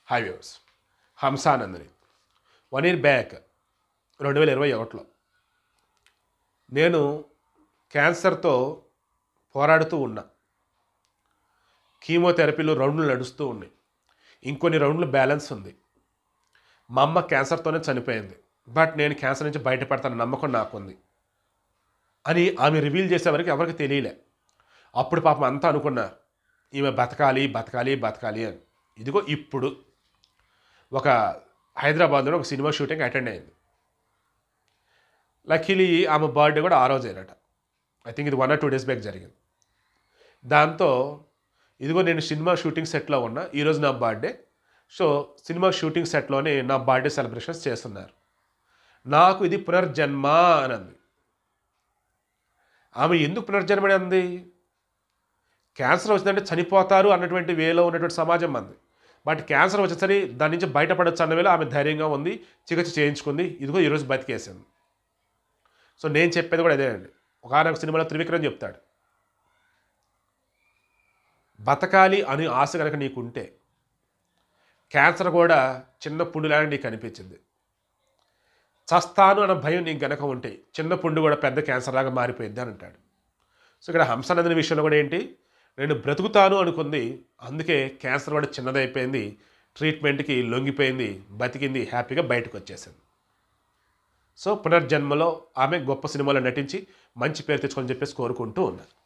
hi viewers Hamsanandini one year back రెండు వేల ఇరవై ఒకటిలో నేను క్యాన్సర్తో పోరాడుతూ ఉన్నా కీమోథెరపీలు రౌండ్లు నడుస్తూ ఉన్నాయి ఇంకొన్ని రౌండ్లు బ్యాలెన్స్ ఉంది మా అమ్మ క్యాన్సర్తోనే చనిపోయింది బట్ నేను క్యాన్సర్ నుంచి బయటపడతాను నమ్మకం నాకుంది అని ఆమె రివీల్ చేసే వరకు ఎవరికి తెలియలే అప్పుడు పాపం అంతా అనుకున్నారు ఈమె బతకాలి బతకాలి బతకాలి అని ఇదిగో ఇప్పుడు ఒక హైదరాబాద్లో ఒక సినిమా షూటింగ్ అటెండ్ అయింది లక్కీలీ ఆమె బర్త్డే కూడా ఆ రోజు అయినట ఐ థింక్ ఇది one or two days back జరిగింది దాంతో ఇదిగో నేను సినిమా షూటింగ్ సెట్లో ఉన్నా ఈరోజు నా బర్త్డే సో సినిమా షూటింగ్ సెట్లోనే నా బర్త్డే సెలబ్రేషన్స్ చేస్తున్నారు నాకు ఇది పునర్జన్మ అని అంది ఆమె ఎందుకు పునర్జన్మ అని అంది క్యాన్సర్ వచ్చిందంటే చనిపోతారు అన్నటువంటి వేలో ఉన్నటువంటి సమాజం మంది బట్ క్యాన్సర్ వచ్చేసరి దాని నుంచి బయటపడొచ్చు అన్న వేళ ఆమె ధైర్యంగా ఉంది చికిత్స చేయించుకుంది ఇదిగో ఈరోజు బతికేసింది సో నేను చెప్పేది కూడా అదే అండి ఒకనొక సినిమాలో త్రివిక్రమ్ చెప్తాడు బతకాలి అని ఆశ కనుక నీకుంటే క్యాన్సర్ కూడా చిన్న పుండులాగా నీకు కనిపించింది చస్తాను అన్న భయం నీకు గనక ఉంటే చిన్న పుండు కూడా పెద్ద క్యాన్సర్ లాగా మారిపోయింది అని అంటాడు సో ఇక్కడ హంసనందని విషయంలో కూడా ఏంటి నేను బ్రతుకుతాను అనుకుంది అందుకే క్యాన్సర్ కూడా చిన్నదైపోయింది ట్రీట్మెంట్కి లొంగిపోయింది బతికింది హ్యాపీగా బయటకు వచ్చేసింది సో పునర్జన్మలో ఆమె గొప్ప సినిమాలో నటించి మంచి పేరు తెచ్చుకొని చెప్పేసి కోరుకుంటూ ఉన్నారు